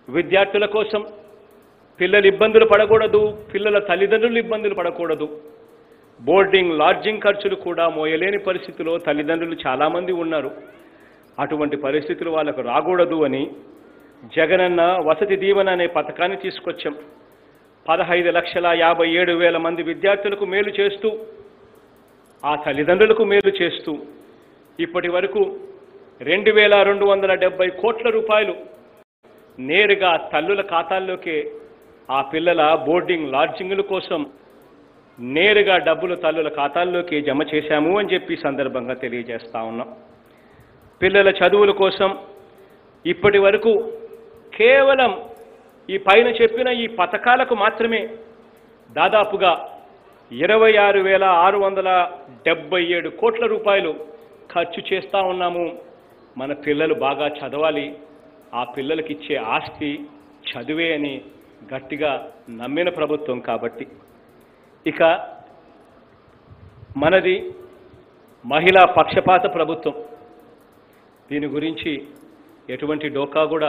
విద్యార్థుల కోసం పిల్లలు ఇబ్బందులు పడకూడదు పిల్లల తల్లిదండ్రులు ఇబ్బందులు పడకూడదు బోర్డింగ్ లాడ్జింగ్ ఖర్చులు కూడా మోయలేని పరిస్థితిలో తల్లిదండ్రులు చాలామంది ఉన్నారు అటువంటి పరిస్థితులు వాళ్ళకు రాకూడదు అని జగనన్న వసతి దీవెన అనే పథకాన్ని తీసుకొచ్చాం పదహైదు లక్షల యాభై ఏడు వేల మంది విద్యార్థులకు మేలు చేస్తూ ఆ తల్లిదండ్రులకు మేలు చేస్తూ ఇప్పటి వరకు రెండు వేల రెండు వందల డెబ్బై కోట్ల రూపాయలు నేరుగా తల్లుల ఖాతాల్లోకే ఆ పిల్లల బోర్డింగ్ లాడ్జింగ్ల కోసం నేరుగా డబ్బులు తల్లుల ఖాతాల్లోకి జమ చేశాము అని చెప్పి ఈ సందర్భంగా తెలియజేస్తా ఉన్నాం పిల్లల చదువుల కోసం ఇప్పటి వరకు కేవలం ఈ పైన చెప్పిన ఈ పథకాలకు మాత్రమే దాదాపుగా ఇరవై ఆరు వేల ఆరు వందల డెబ్బై ఏడు కోట్ల రూపాయలు ఖర్చు చేస్తూ ఉన్నాము మన పిల్లలు బాగా చదవాలి ఆ పిల్లలకి ఇచ్చే ఆస్తి చదువే అని గట్టిగా నమ్మిన ప్రభుత్వం కాబట్టి ఇక మనది మహిళా పక్షపాత ప్రభుత్వం దీని గురించి ఎటువంటి డోకా కూడా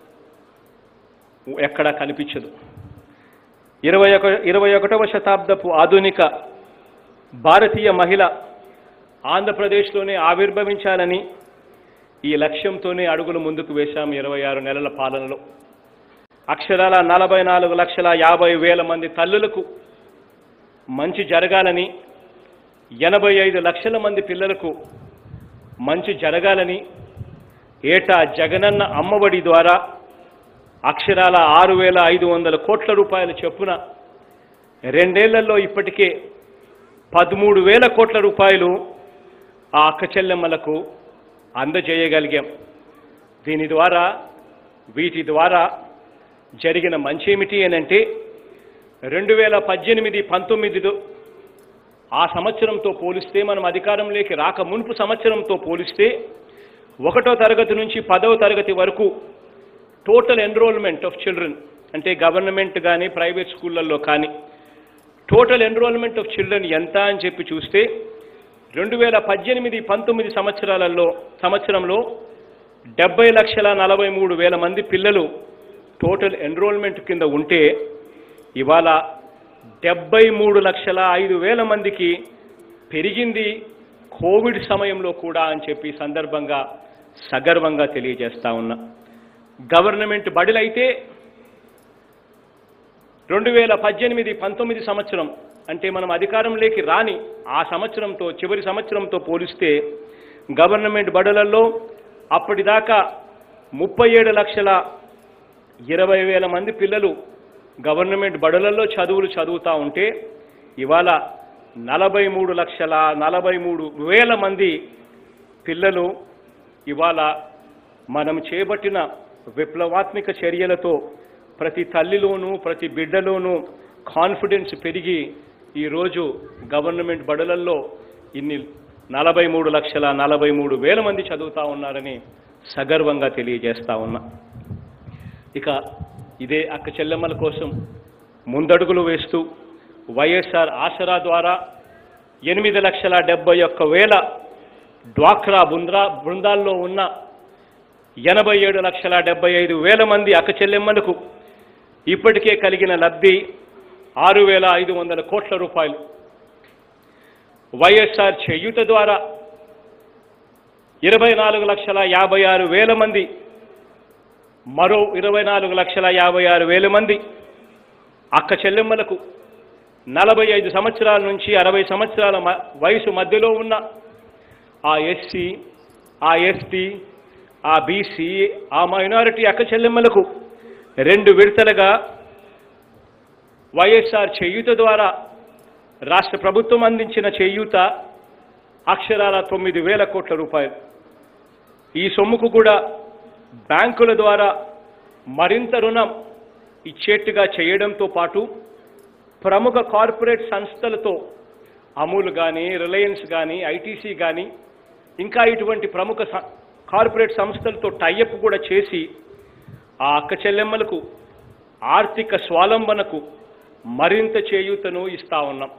ఎక్కడా కనిపించదు ఇరవై ఒక ఇరవై ఒకటవ శతాబ్దపు ఆధునిక భారతీయ మహిళ ఆంధ్రప్రదేశ్లోనే ఆవిర్భవించాలని ఈ లక్ష్యంతోనే అడుగులు ముందుకు వేశాం ఇరవై ఆరు నెలల పాలనలో అక్షరాల నలభై నాలుగు లక్షల యాభై వేల మంది తల్లులకు మంచి జరగాలని ఎనభై ఐదు లక్షల మంది పిల్లలకు మంచి జరగాలని ఏటా జగనన్న అమ్మఒడి ద్వారా అక్షరాల ఆరు వేల ఐదు వందల కోట్ల రూపాయల చొప్పున రెండేళ్లలో ఇప్పటికే పదమూడు వేల కోట్ల రూపాయలు ఆ అక్క చెల్లెమ్మలకు అందజేయగలిగాం దీని ద్వారా వీటి ద్వారా జరిగిన మంచి ఏమిటి అని అంటే రెండు వేల పద్దెనిమిది పంతొమ్మిదిలో ఆ సంవత్సరంతో పోలిస్తే మనం అధికారంలోకి రాక మునుపు సంవత్సరంతో పోలిస్తే ఒకటో తరగతి నుంచి పదవ తరగతి వరకు టోటల్ ఎన్రోల్మెంట్ ఆఫ్ చిల్డ్రన్ అంటే గవర్నమెంట్ కానీ ప్రైవేట్ స్కూళ్ళల్లో కానీ టోటల్ ఎన్రోల్మెంట్ ఆఫ్ చిల్డ్రన్ ఎంత అని చెప్పి చూస్తే రెండు వేల పద్దెనిమిది పంతొమ్మిది సంవత్సరాలలో సంవత్సరంలో డెబ్బై లక్షల నలభై మూడు వేల మంది పిల్లలు టోటల్ ఎన్రోల్మెంట్ కింద ఉంటే ఇవాళ డెబ్బై మూడు లక్షల ఐదు వేల మందికి పెరిగింది కోవిడ్ సమయంలో కూడా అని చెప్పి ఈ సందర్భంగా సగర్వంగా తెలియజేస్తా ఉన్నా గవర్నమెంట్ బడులైతే రెండు వేల పద్దెనిమిది పంతొమ్మిది సంవత్సరం అంటే మనం అధికారంలోకి రాని ఆ సంవత్సరంతో చివరి సంవత్సరంతో పోలిస్తే గవర్నమెంట్ బడులలో అప్పటిదాకా ముప్పై ఏడు లక్షల ఇరవై వేల మంది పిల్లలు గవర్నమెంట్ బడులలో చదువులు చదువుతూ ఉంటే ఇవాళ నలభై మూడు లక్షల నలభై మూడు వేల మంది పిల్లలు ఇవాళ మనం చేపట్టిన విప్లవాత్మక చర్యలతో ప్రతి తల్లిలోనూ ప్రతి బిడ్డలోనూ కాన్ఫిడెన్స్ పెరిగి ఈరోజు గవర్నమెంట్ బడులల్లో ఇన్ని నలభై మూడు లక్షల నలభై మూడు వేల మంది చదువుతా ఉన్నారని సగర్వంగా తెలియజేస్తా ఉన్నా ఇక ఇదే అక్క చెల్లెమ్మల కోసం ముందడుగులు వేస్తూ వైఎస్ఆర్ ఆసరా ద్వారా ఎనిమిది లక్షల డెబ్బై ఒక్క వేల డ్వాక్రా బృందా బృందాల్లో ఉన్న ఎనభై ఏడు లక్షల డెబ్బై ఐదు వేల మంది అక్క చెల్లెమ్మలకు ఇప్పటికే కలిగిన లబ్ధి ఆరు వేల ఐదు వందల కోట్ల రూపాయలు వైఎస్ఆర్ చేయుత ద్వారా ఇరవై నాలుగు లక్షల యాభై ఆరు వేల మంది మరో ఇరవై నాలుగు లక్షల యాభై ఆరు వేల మంది అక్క చెల్లెమ్మలకు నలభై ఐదు సంవత్సరాల నుంచి అరవై సంవత్సరాల మ- వయసు మధ్యలో ఉన్న ఆ ఎస్సీ ఆ ఎస్టీ ఆ బీసీ ఆ మైనారిటీ అక్క చెల్లెమ్మలకు రెండు విడతలుగా వైఎస్ఆర్ చేయూత ద్వారా రాష్ట్ర ప్రభుత్వం అందించిన చేయూత అక్షరాల తొమ్మిది వేల కోట్ల రూపాయలు ఈ సొమ్ముకు కూడా బ్యాంకుల ద్వారా మరింత రుణం ఇచ్చేట్టుగా చేయడంతో పాటు ప్రముఖ కార్పొరేట్ సంస్థలతో అమూల్ కానీ రిలయన్స్ కానీ ఐటీసీ కానీ ఇంకా ఇటువంటి ప్రముఖ స- కార్పొరేట్ సంస్థలతో టైఅప్ కూడా చేసి ఆ అక్క చెల్లెమ్మలకు ఆర్థిక స్వాలంబనకు మరింత చేయూతను ఇస్తా ఉన్నాం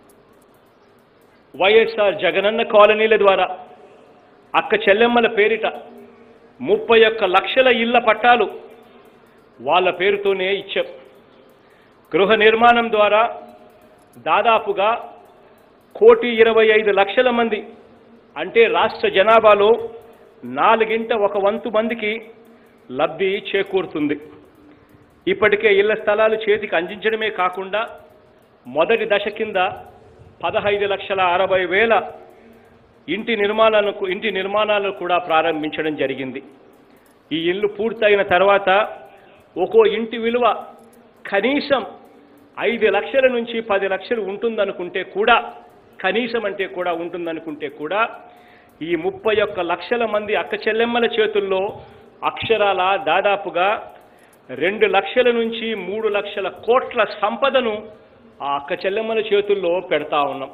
వైఎస్ఆర్ జగనన్న కాలనీల ద్వారా అక్క చెల్లెమ్మల పేరిట ముప్పై ఒక్క లక్షల ఇళ్ల పట్టాలు వాళ్ళ పేరుతోనే ఇచ్చాం గృహ నిర్మాణం ద్వారా దాదాపుగా కోటి ఇరవై ఐదు లక్షల మంది అంటే రాష్ట్ర జనాభాలో నాలుగింట ఒక వంతు మందికి లబ్ధి చేకూరుతుంది ఇప్పటికే ఇళ్ల స్థలాలు చేతికి అందించడమే కాకుండా మొదటి దశ కింద పదహైదు లక్షల అరవై వేల ఇంటి నిర్మాణాలకు ఇంటి నిర్మాణాలను కూడా ప్రారంభించడం జరిగింది ఈ ఇల్లు పూర్తయిన తర్వాత ఒక్కో ఇంటి విలువ కనీసం ఐదు లక్షల నుంచి పది లక్షలు ఉంటుందనుకుంటే కూడా కనీసం అంటే కూడా ఉంటుందనుకుంటే కూడా ఈ ముప్పై ఒక్క లక్షల మంది అక్క చెల్లెమ్మల చేతుల్లో అక్షరాల దాదాపుగా రెండు లక్షల నుంచి మూడు లక్షల కోట్ల సంపదను ఆ అక్క చెల్లెమ్మల చేతుల్లో పెడతా ఉన్నాం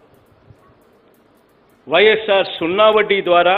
వైఎస్ఆర్ సున్నా వడ్డీ ద్వారా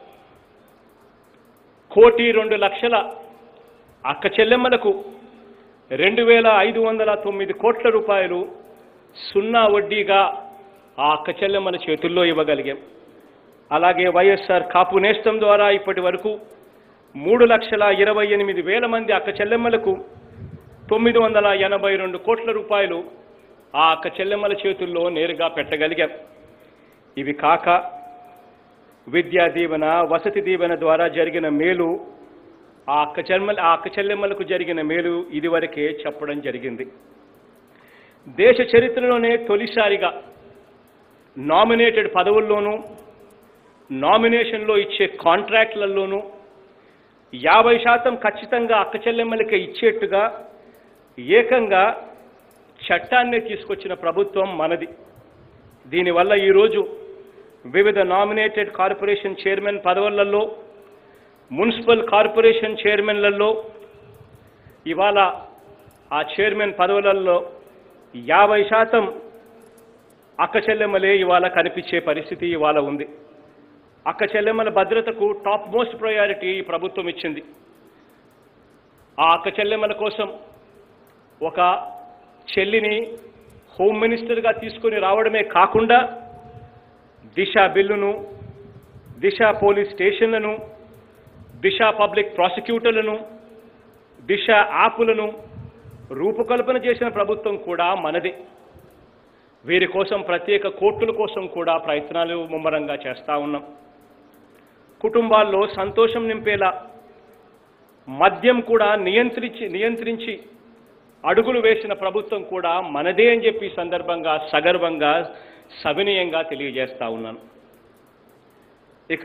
కోటి రెండు లక్షల అక్క చెల్లెమ్మలకు రెండు వేల ఐదు వందల తొమ్మిది కోట్ల రూపాయలు సున్నా వడ్డీగా ఆ అక్క చెల్లెమ్మల చేతుల్లో ఇవ్వగలిగాం అలాగే వైఎస్ఆర్ కాపు నేస్తం ద్వారా ఇప్పటి వరకు మూడు లక్షల ఇరవై ఎనిమిది వేల మంది అక్క చెల్లెమ్మలకు తొమ్మిది వందల ఎనభై రెండు కోట్ల రూపాయలు ఆ అక్క చెల్లెమ్మల చేతుల్లో నేరుగా పెట్టగలిగాం ఇవి కాక విద్యా దీవెన వసతి దీవెన ద్వారా జరిగిన మేలు ఆ అక్క చెల్లెమ్మల ఆ అక్క చెల్లెమ్మలకు జరిగిన మేలు ఇదివరకే చెప్పడం జరిగింది దేశ చరిత్రలోనే తొలిసారిగా నామినేటెడ్ పదవుల్లోనూ నామినేషన్లో ఇచ్చే కాంట్రాక్ట్లలోనూ యాభై శాతం ఖచ్చితంగా అక్క చెల్లెమ్మలకి ఇచ్చేట్టుగా ఏకంగా చట్టాన్నే తీసుకొచ్చిన ప్రభుత్వం మనది దీనివల్ల ఈరోజు వివిధ నామినేటెడ్ కార్పొరేషన్ చైర్మన్ పదవులలో మున్సిపల్ కార్పొరేషన్ చైర్మన్లలో ఇవాళ ఆ చైర్మన్ పదవులలో యాభై శాతం అక్క చెల్లెమ్మలే ఇవాళ కనిపించే పరిస్థితి ఇవాళ ఉంది అక్క చెల్లెమ్మల భద్రతకు టాప్ మోస్ట్ ప్రయారిటీ ఈ ప్రభుత్వం ఇచ్చింది ఆ అక్క చెల్లెమ్మల కోసం ఒక చెల్లిని హోమ్ మినిస్టర్గా తీసుకొని రావడమే కాకుండా దిశ బిల్లును దిశ పోలీస్ స్టేషన్లను దిశ పబ్లిక్ ప్రాసిక్యూటర్లను దిశ యాపులను రూపకల్పన చేసిన ప్రభుత్వం కూడా మనదే వీరి కోసం ప్రత్యేక కోర్టుల కోసం కూడా ప్రయత్నాలు ముమ్మరంగా చేస్తూ ఉన్నాం కుటుంబాల్లో సంతోషం నింపేలా మద్యం కూడా నియంత్రించి నియంత్రించి అడుగులు వేసిన ప్రభుత్వం కూడా మనదే అని చెప్పి ఈ సందర్భంగా సగర్వంగా సవినయంగా తెలియజేస్తా ఉన్నాను ఇక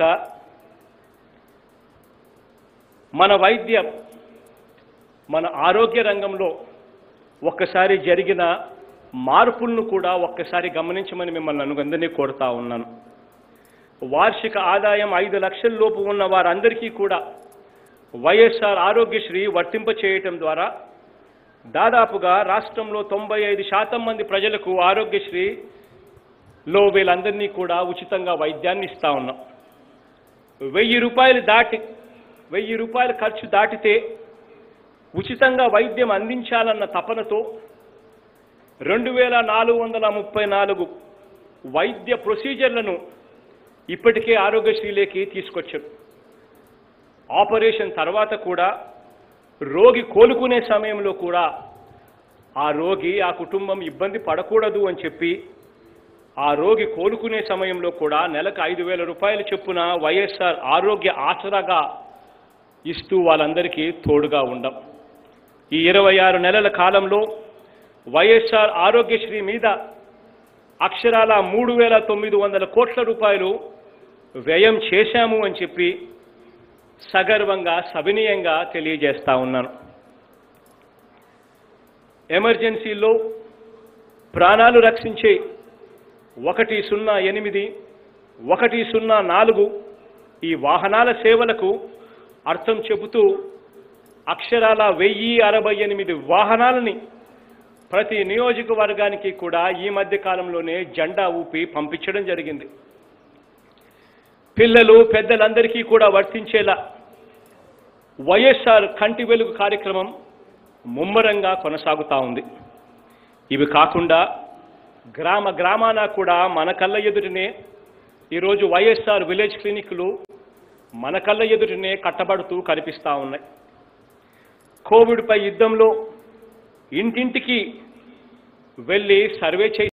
మన వైద్యం మన ఆరోగ్య రంగంలో ఒక్కసారి జరిగిన మార్పులను కూడా ఒక్కసారి గమనించమని మిమ్మల్ని అనుగందరినీ కోరుతా ఉన్నాను వార్షిక ఆదాయం ఐదు లక్షల లోపు ఉన్న వారందరికీ కూడా వైఎస్ఆర్ ఆరోగ్యశ్రీ వర్తింప చేయటం ద్వారా దాదాపుగా రాష్ట్రంలో తొంభై ఐదు శాతం మంది ప్రజలకు ఆరోగ్యశ్రీలో వీళ్ళందరినీ కూడా ఉచితంగా వైద్యాన్ని ఇస్తా ఉన్నాం వెయ్యి రూపాయలు దాటి వెయ్యి రూపాయల ఖర్చు దాటితే ఉచితంగా వైద్యం అందించాలన్న తపనతో రెండు వేల నాలుగు వందల ముప్పై నాలుగు వైద్య ప్రొసీజర్లను ఇప్పటికే ఆరోగ్యశ్రీలోకి తీసుకొచ్చారు ఆపరేషన్ తర్వాత కూడా రోగి కోలుకునే సమయంలో కూడా ఆ రోగి ఆ కుటుంబం ఇబ్బంది పడకూడదు అని చెప్పి ఆ రోగి కోలుకునే సమయంలో కూడా నెలకు ఐదు వేల రూపాయల చొప్పున వైఎస్ఆర్ ఆరోగ్య ఆసరాగా ఇస్తూ వాళ్ళందరికీ తోడుగా ఉండం ఈ ఇరవై ఆరు నెలల కాలంలో వైఎస్ఆర్ ఆరోగ్యశ్రీ మీద అక్షరాల మూడు వేల తొమ్మిది వందల కోట్ల రూపాయలు వ్యయం చేశాము అని చెప్పి సగర్వంగా సవినీయంగా తెలియజేస్తా ఉన్నాను ఎమర్జెన్సీలో ప్రాణాలు రక్షించే ఒకటి సున్నా ఎనిమిది ఒకటి సున్నా నాలుగు ఈ వాహనాల సేవలకు అర్థం చెబుతూ అక్షరాల వెయ్యి అరవై ఎనిమిది వాహనాలని ప్రతి నియోజకవర్గానికి కూడా ఈ మధ్య కాలంలోనే జెండా ఊపి పంపించడం జరిగింది పిల్లలు పెద్దలందరికీ కూడా వర్తించేలా వైఎస్ఆర్ కంటి వెలుగు కార్యక్రమం ముమ్మరంగా కొనసాగుతా ఉంది ఇవి కాకుండా గ్రామ గ్రామాన కూడా మన కళ్ళ ఎదుటనే ఈరోజు వైఎస్ఆర్ విలేజ్ క్లినిక్లు మన కళ్ళ ఎదుటనే కట్టబడుతూ కనిపిస్తూ ఉన్నాయి కోవిడ్పై యుద్ధంలో ఇంటింటికి వెళ్ళి సర్వే చేసి